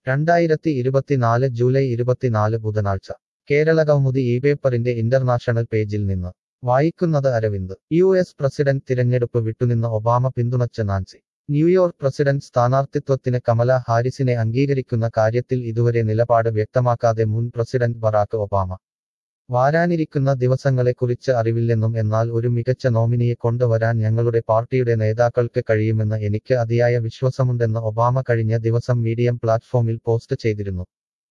രണ്ടായിരത്തി ഇരുപത്തിനാല് ജൂലൈ ഇരുപത്തിനാല് ബുധനാഴ്ച കേരള കൗമുദി ഈ പേപ്പറിന്റെ ഇന്റർനാഷണൽ പേജിൽ നിന്ന് വായിക്കുന്നത് അരവിന്ദ് യു എസ് പ്രസിഡന്റ് തിരഞ്ഞെടുപ്പ് വിട്ടുനിന്ന് ഒബാമ പിന്തുണച്ച നാൻസി ന്യൂയോർക്ക് പ്രസിഡന്റ് സ്ഥാനാർത്ഥിത്വത്തിന് കമല ഹാരിസിനെ അംഗീകരിക്കുന്ന കാര്യത്തിൽ ഇതുവരെ നിലപാട് വ്യക്തമാക്കാതെ മുൻ പ്രസിഡന്റ് ബറാക്ക് ഒബാമ വാരാനിരിക്കുന്ന ദിവസങ്ങളെക്കുറിച്ച് അറിവില്ലെന്നും എന്നാൽ ഒരു മികച്ച നോമിനിയെ കൊണ്ടുവരാൻ ഞങ്ങളുടെ പാർട്ടിയുടെ നേതാക്കൾക്ക് കഴിയുമെന്ന് എനിക്ക് അതിയായ വിശ്വാസമുണ്ടെന്ന് ഒബാമ കഴിഞ്ഞ ദിവസം മീഡിയം പ്ലാറ്റ്ഫോമിൽ പോസ്റ്റ് ചെയ്തിരുന്നു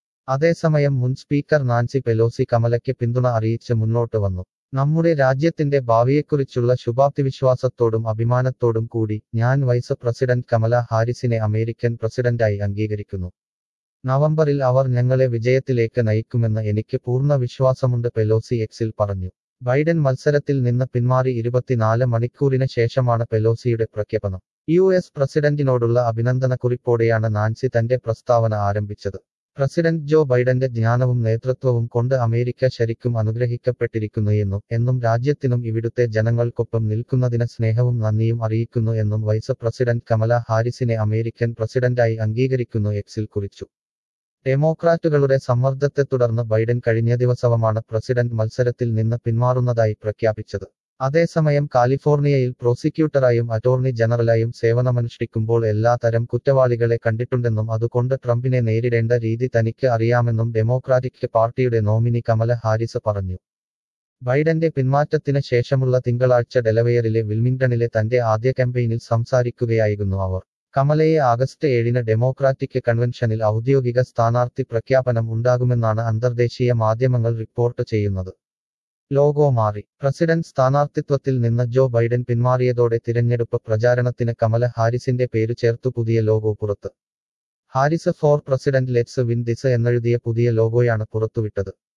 അതേസമയം മുൻ സ്പീക്കർ നാൻസി പെലോസി കമലയ്ക്ക് പിന്തുണ അറിയിച്ച് മുന്നോട്ട് വന്നു നമ്മുടെ രാജ്യത്തിന്റെ ഭാവിയെക്കുറിച്ചുള്ള ശുഭാപ്തിവിശ്വാസത്തോടും അഭിമാനത്തോടും കൂടി ഞാൻ വൈസ് പ്രസിഡന്റ് കമല ഹാരിസിനെ അമേരിക്കൻ പ്രസിഡന്റായി അംഗീകരിക്കുന്നു നവംബറിൽ അവർ ഞങ്ങളെ വിജയത്തിലേക്ക് നയിക്കുമെന്ന് എനിക്ക് പൂർണ്ണ വിശ്വാസമുണ്ട് പെലോസി എക്സിൽ പറഞ്ഞു ബൈഡൻ മത്സരത്തിൽ നിന്ന് പിന്മാറി ഇരുപത്തിനാല് മണിക്കൂറിന് ശേഷമാണ് പെലോസിയുടെ പ്രഖ്യാപനം യു എസ് പ്രസിഡന്റിനോടുള്ള അഭിനന്ദന കുറിപ്പോടെയാണ് നാൻസി തന്റെ പ്രസ്താവന ആരംഭിച്ചത് പ്രസിഡന്റ് ജോ ബൈഡന്റെ ജ്ഞാനവും നേതൃത്വവും കൊണ്ട് അമേരിക്ക ശരിക്കും അനുഗ്രഹിക്കപ്പെട്ടിരിക്കുന്നു എന്നും എന്നും രാജ്യത്തിനും ഇവിടുത്തെ ജനങ്ങൾക്കൊപ്പം നിൽക്കുന്നതിന് സ്നേഹവും നന്ദിയും അറിയിക്കുന്നു എന്നും വൈസ് പ്രസിഡന്റ് കമല ഹാരിസിനെ അമേരിക്കൻ പ്രസിഡന്റായി അംഗീകരിക്കുന്നു എക്സിൽ കുറിച്ചു ഡെമോക്രാറ്റുകളുടെ സമ്മർദ്ദത്തെ തുടർന്ന് ബൈഡൻ കഴിഞ്ഞ ദിവസവുമാണ് പ്രസിഡന്റ് മത്സരത്തിൽ നിന്ന് പിന്മാറുന്നതായി പ്രഖ്യാപിച്ചത് അതേസമയം കാലിഫോർണിയയിൽ പ്രോസിക്യൂട്ടറായും അറ്റോർണി ജനറലായും സേവനമനുഷ്ഠിക്കുമ്പോൾ എല്ലാ തരം കുറ്റവാളികളെ കണ്ടിട്ടുണ്ടെന്നും അതുകൊണ്ട് ട്രംപിനെ നേരിടേണ്ട രീതി തനിക്ക് അറിയാമെന്നും ഡെമോക്രാറ്റിക് പാർട്ടിയുടെ നോമിനി കമല ഹാരിസ് പറഞ്ഞു ബൈഡന്റെ പിന്മാറ്റത്തിന് ശേഷമുള്ള തിങ്കളാഴ്ച ഡെലവെയറിലെ വിൽമിംഗ്ടണിലെ തന്റെ ആദ്യ ക്യാമ്പയിനിൽ സംസാരിക്കുകയായിരുന്നു അവർ കമലയെ ആഗസ്റ്റ് ഏഴിന് ഡെമോക്രാറ്റിക് കൺവെൻഷനിൽ ഔദ്യോഗിക സ്ഥാനാർത്ഥി പ്രഖ്യാപനം ഉണ്ടാകുമെന്നാണ് അന്തർദേശീയ മാധ്യമങ്ങൾ റിപ്പോർട്ട് ചെയ്യുന്നത് ലോഗോ മാറി പ്രസിഡന്റ് സ്ഥാനാർത്ഥിത്വത്തിൽ നിന്ന് ജോ ബൈഡൻ പിന്മാറിയതോടെ തിരഞ്ഞെടുപ്പ് പ്രചാരണത്തിന് കമല ഹാരിസിന്റെ പേരു ചേർത്തു പുതിയ ലോഗോ പുറത്ത് Harris for president let's win this എന്നെഴുതിയ പുതിയ ലോഗോയാണ് പുറത്തുവിട്ടത്